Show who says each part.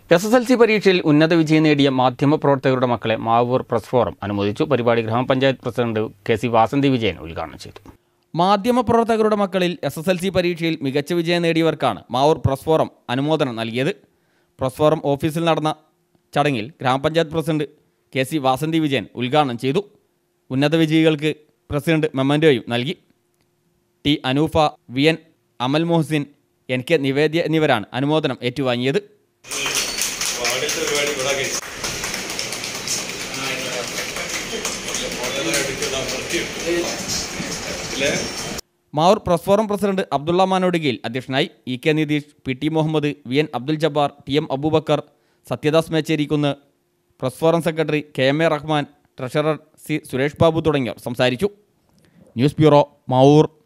Speaker 1: S S L C പരീക്ഷയിൽ ഉന്നത വിജയം നേടിയ മാധ്യമപ്രവർത്തകരുടെ മക്കളെ മാവൂർ പ്രസ് ഫോറം അനുമോദിച്ചു പരിപാടി ഗ്രാമപഞ്ചായത്ത് president K C Vasanthi Vijayan ഉദ്ഘാടനം ചെയ്തു മാധ്യമപ്രവർത്തകരുടെ മക്കളിൽ എസ് എസ് എൽ സി പരീക്ഷയിൽ മികച്ച വിജയം നേടിയവർക്കാണ് മാവൂർ പ്രസ് ഫോറം അനുമോദനം നൽകിയത് പ്രസ് ഫോറം ഓഫീസിൽ നടന്ന ചടങ്ങിൽ ഗ്രാമപഞ്ചായത്ത് president K C Vasanthi Vijayan ഉദ്ഘാടനം ചെയ്തു ഉന്നത വിജയികൾക്ക് പ്രസിഡന്റ് മെമ്മൻറ്റോയും നൽകി T Anoofa V N Amal Mohsin N K Nivedya എന്നിവരാണ് അനുമോദനം ഏറ്റുവാങ്ങിയത് Mavoor press forum president Abdulla മാനോഡിഗയിൽ അധ്യക്ഷനായി E K Nitheesh P T Muhammad V N Abdul Jabbar T M Aboobacker Sathyadas Mecherikkunnu press forum secretary K M A Rahman treasurer C Suresh Babu തുടങ്ങിയവർ സംസാരിച്ചു ന്യൂസ് ബ്യൂറോ മാവൂർ